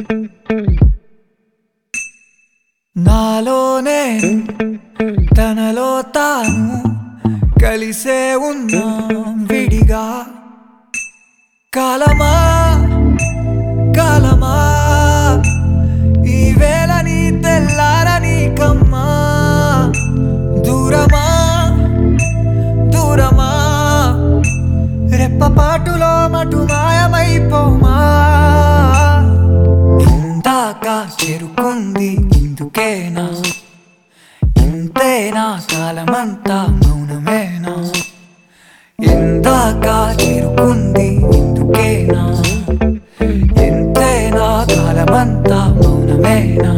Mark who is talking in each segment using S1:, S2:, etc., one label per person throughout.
S1: నాలోనే తనలో తాను కలిసే ఉన్నాం విడిగా కాలమా కాలమా ఈ వేళ నీ తెల్లారని కమ్మా దూరమా దూరమా రెప్పపాటులో మటు మాయమైపోమా ఇందాక చేరుకుంది ఇందుకేనా ఇంతేనా కాలమంతా మౌనమేనా ఇందాక చేరుకుంది ఇందుకేనా ఇంతేనా కాలమంతా మౌనమేనా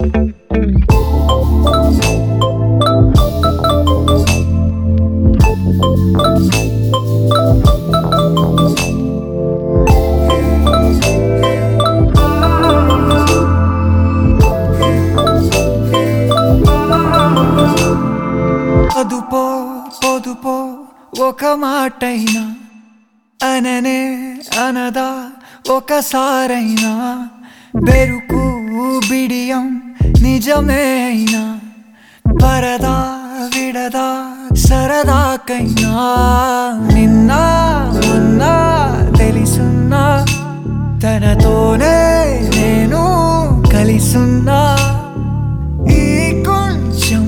S1: అదుపో పొదుపో ఒక మాటైనా అననే అనదా ఒకసారైనా బెరుకు బిడియం నిజమే అయినా పరదా విడదా సరదాకైనా నిన్న మొన్న తెలిసున్నా తనతోనే నేను కలిసున్నా ఈ కొంచెం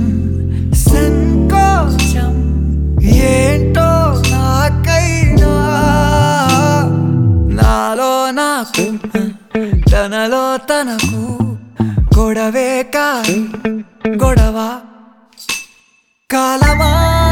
S1: సంకోచం ఏంటో నాకైనా నాలో నాకు తనలో తనకు గొడవే కాదు గొడవ కాలమా